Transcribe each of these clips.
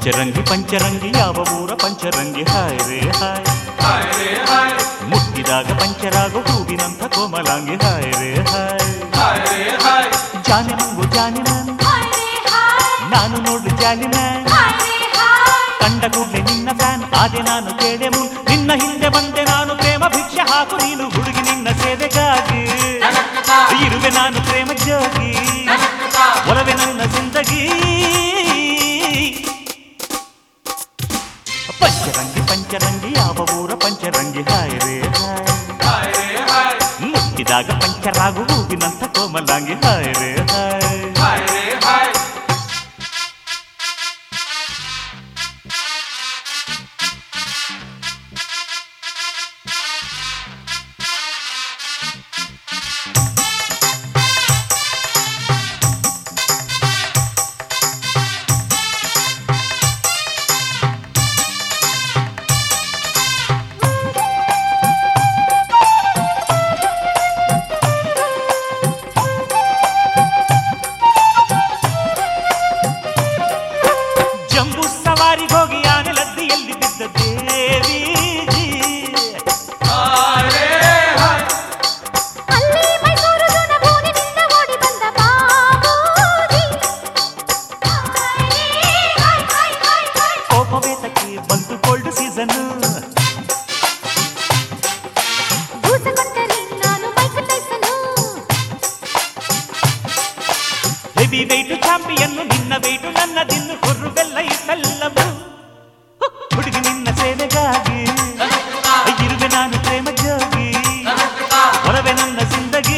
ಪಂಚರಂಗಿ ಪಂಚರಂಗಿ ಯಾವ ಊರ ಪಂಚರಂಗಿ ಹಾಯ್ ರೇ ಹಾಯ್ ಮುಟ್ಟಿದಾಗ ಪಂಚರಾಗೋ ಹೂವಿನಂಥ ಕೋಮಲಾಂಗಿ ಹಾಯ್ ರೇ ಹಾಯ್ ಜಾನೆ ನಂಗು ಜಾನೆ ನಾನು ನಾನು ನೋಡು ಜಾಲಿನ ಕಂಡ ಕೂಡಲೇ ನಿನ್ನ ಫ್ಯಾನ್ ಆದೆ ನಾನು ಕೇಳೆ ಮುನ್ ನಿನ್ನ ಹಿಂದೆ ಬಂದೆ ನಾನು ಪ್ರೇಮ ಭಿಕ್ಷೆ ಹಾಕು ನೀನು ಹುಡುಗಿ ನಿನ್ನ ಸೇವೆಗಾಗಿ ಇರುವೆ ನಾನು ಪ್ರೇಮ ಜೋಗಿ ಒಲವೆ ನನ್ನ ಜಿಂದಗಿ ಪಂಚರಂಗಿ ಪಂಚರಂಗಿ ಯಾವ ಊರ ಪಂಚರಂಗಿ ಹಾಯ್ ರೇ ಹಾಯ್ ಮುಟ್ಟಿದಾಗ ಪಂಚರಾಗು ಹೂವಿನಂಥ ಕೋಮಲಾಂಗಿ ಹಾಯ್ ರೇ ಹಾಯ್ ಜಂಬೂ ಸವಾರಿಗೆ ಹೋಗಿ ಆನೆ ಲದ್ದಿಯಲ್ಲಿ ಬಿದ್ದ ದೇವಿ ಅಲ್ಲಿ ಮೈಸೂರು ಜನಭೂನಿನಿಂದ ಓಡಿ ಬಂದ ಬಾಬೂಜಿ. ಹಾಯ್ ಹಾಯ್ ಹಾಯ್ ಹಾಯ್ ಕೋಪವೇತಕ್ಕೆ ಬಂತು ಕೋಲ್ಡ್ ಸೀಸನ್ ಬೂಸ ಕೊಟ್ಟರೆ ನಾನು Michael Tyson. Heavy weight champion ನಿನ್ನ ವೆಯ್ಟು ನನ್ನ ದಿನ್ನು ಹುರ್ರು ಬೆಲ್ಲ ಇಟ್ಟಲ್ಲವು ಹುಡುಗಿ ನಿನ್ನ ಸೇವೆಗಾಗಿ ಇರುವೆ ನಾನು ಪ್ರೇಮ ಜೋಗಿ ಹೊರವೆ ನನ್ನ ಜಿಂದಗಿ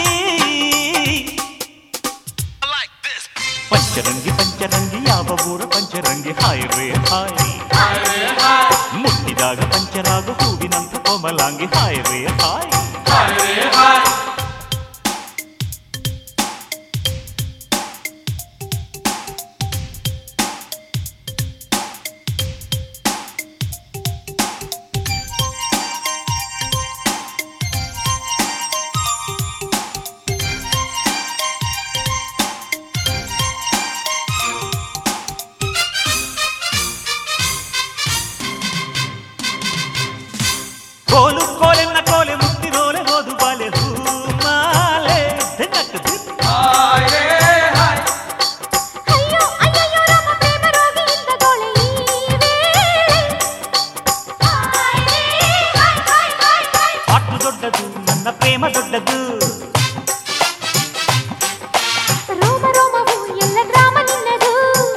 ಪಂಚರಂಗಿ ಪಂಚರಂಗಿ ಯಾವ ಊರ ಪಂಚರಂಗಿ ಹಾಯ್ ರೇ ಹಾಯ್ ಮುಟ್ಟಿದಾಗ ಪಂಚರಾಗ ಹೂವಿನಂಥ ಕೋಮಲಾಂಗಿ ಹಾಯ್ ರೇ ಹಾಯ್ ಕೋಲು ಕೋಲೆನ್ನ ಕೋಲೆ ಮುತ್ತಿನೋಲೆ ಹೋದು ಬಾಲೆ ಹೂ ಮಾಲೆ ಧಿನ್ನಕ್ ಧಿನ್. ಅಯ್ಯೋ ಅಯ್ಯಯ್ಯೋ ರಾಮ ಪ್ರೇಮ ರೋಗಿಯಿಂದ ಗೋಳೆ ಈ ವೇಳೆ. ಹಾಯ್ ರೇ ಹಾಯ್ ಹಾಯ್ ಹಾಯ್ ಹಾಯ್. ಪಾಟು ದೊಡ್ಡದು ನನ್ನ ಪ್ರೇಮ ದೊಡ್ಡದು ರೋಮ ರೋಮವು ಎಲ್ಲ ಗ್ರಾಮ ನಿನ್ನದು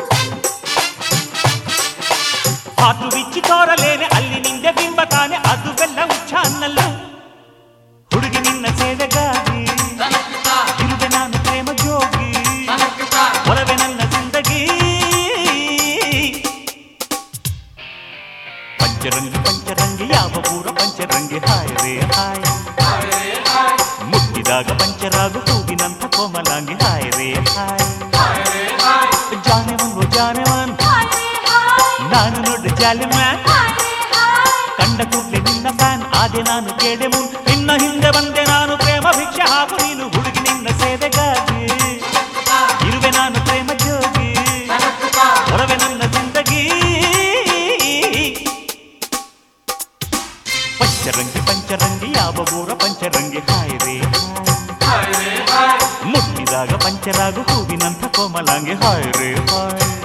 ಪಾಟು ಬಿಚ್ಚಿ ತೋರಲೇನೆ ಅಲ್ಲಿ ನಿಂದೆ ಬಿಂಬ ತಾನೆ ಅದು ಬೆಲ್ಲ ಉಚ್ಚಾನ್ನಲ್ಲು ಹುಡುಗಿ ನಿನ್ನ ಸೇವೆಗಾಗಿ ಇರುವೆ ನಾನು ಪ್ರೇಮ ಜೋಗಿ ಒಲವೆ ನನ್ನ ಜಿಂದಗಿ ಪಂಚರಂಗಿ ಪಂಚರಂಗಿ ಯಾವ ಊರ ಪಂಚರಂಗಿ ಹಾಯ್ ರೇ ಹಾಯ್ ಮುಟ್ಟಿದಾಗ ಪಂಚರಾಗು ಹೂವಿನಂಥ ಕೋಮಲಾಂಗಿ ಹಾಯ್ ರೇ ಹಾಯ್ ಜಾನೆವನು ಜಾನೆವನ್ ಹಾಯ್ ರೇ ಹಾಯ್ ನಾನು ನೋಡಿ ಜಾಲಿಮ್ಯಾನ್ ಹಾಯ್ ರೇ ಹಾಯ್ ಕಂಡ ಕೂಡಲೇ ನಿನ್ನ ಫ್ಯಾನ್ ಆದೆ ನಾನು ಕೇಳೆ ಮುನ್ ನಿನ್ನ ಹಿಂದೆ ಬಂದೆ ನಾನು ಪ್ರೇಮ ಭಿಕ್ಷೆ ಹಾಕು ನೀನು ಹುಡುಗಿ ನಿನ್ನ ಸೇವೆಗಾಗಿ ಇರುವೆ ನಾನು ಪ್ರೇಮ ಜೋಗಿ ಹೊರವೆ ನನ್ನ ಜಿಂದಗಿ ಪಂಚರಂಗಿ ಪಂಚರಂಗಿ ಯಾವ ಊರ ಪಂಚರಂಗಿ ಹಾಯ್ ರೇ ಹಾಯ್ ಮುಟ್ಟಿದಾಗ ಪಂಚರಾಗು ಹೂವಿನಂಥ ಕೋಮಲಾಂಗಿ ಹಾಯ್ ರೇ ಹಾಯ್